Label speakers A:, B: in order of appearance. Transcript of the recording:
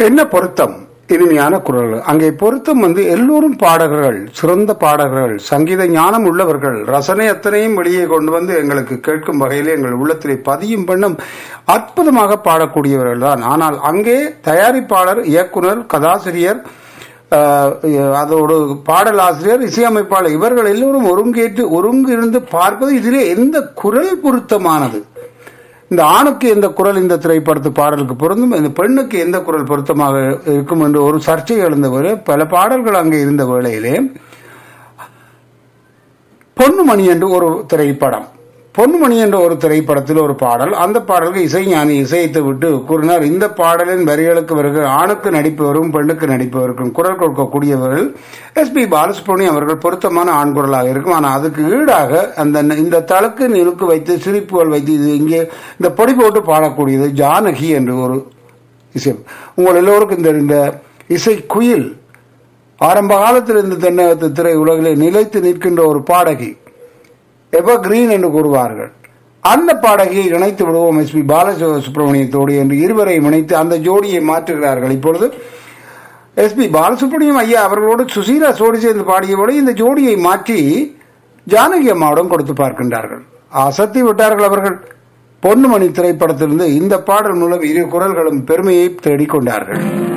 A: என்ன பொருத்தம் இனிமையான குரல்கள் அங்கே பொருத்தம் வந்து எல்லோரும் பாடகர்கள் சிறந்த பாடகர்கள் சங்கீத ஞானம் உள்ளவர்கள் ரசனை அத்தனையும் வெளியே கொண்டு வந்து எங்களுக்கு கேட்கும் வகையிலே எங்கள் உள்ளத்திலே பதியும் பண்ணும் அற்புதமாக பாடக்கூடியவர்கள் தான் ஆனால் அங்கே தயாரிப்பாளர் இயக்குனர் கதாசிரியர் ஆஹ், அதோடு பாடலாசிரியர் இசையமைப்பாளர் இவர்கள் எல்லோரும் ஒருங்கேற்று ஒருங்கிருந்து பார்ப்பது இதிலே எந்த குரல் பொருத்தமானது இந்த ஆணுக்கு எந்த குரல் இந்த திரைப்படத்து பாடலுக்கு பொருந்தும் இந்த பெண்ணுக்கு எந்த குரல் பொருத்தமாக இருக்கும் என்று ஒரு சர்ச்சை எழுந்த வேளை பல பாடல்கள் அங்கே இருந்த வேளையிலே பொன்னுமணி என்று ஒரு திரைப்படம் பொன்னுமணி என்ற ஒரு திரைப்படத்தில் ஒரு பாடல் அந்த பாடலுக்கு இசைஞானி இசைத்து விட்டு கூறினார் இந்த பாடலின் வரிகளுக்கு வருகிற ஆணுக்கு நடிப்பவரும் பெண்ணுக்கு நடிப்பவருக்கும் குரல் கொடுக்கக்கூடியவர்கள் எஸ் பி பாலசுப்ரமணியம் அவர்கள் பொருத்தமான ஆண் குரலாக இருக்கும் ஆனால் அதுக்கு ஈடாக அந்த இந்த தளக்கு நிறுக்கு வைத்து சிரிப்புகள் வைத்து இது இங்கே இந்த பொடி போட்டு பாடக்கூடியது ஜானகி என்று ஒரு இசை உங்கள் எல்லோருக்கும் இந்த இந்த இசை குயில் ஆரம்ப காலத்தில் இந்த தென்னகத்து திரை உலகிலே நிலைத்து நிற்கின்ற ஒரு பாடகி எவர் கிரீன் என்று கூறுவார்கள் அந்த பாடகியை இணைத்து விடுவோம் எஸ் பி பாலசுப்ரமணியத்தோடு என்று இருவரை இணைத்து அந்த ஜோடியை மாற்றுகிறார்கள் இப்பொழுது எஸ் பி பாலசுப்ரமணியம் ஐயா அவர்களோடு சுசீலா சோடி சேர்ந்து பாடியபோது இந்த ஜோடியை மாற்றி ஜானகி அம்மாவிடம் கொடுத்து பார்க்கின்றார்கள் அசத்தி விட்டார்கள் அவர்கள் பொன்னுமணி திரைப்படத்திலிருந்து இந்த பாடல் மூலம் இரு குரல்களும் பெருமையை தேடிக்கொண்டார்கள்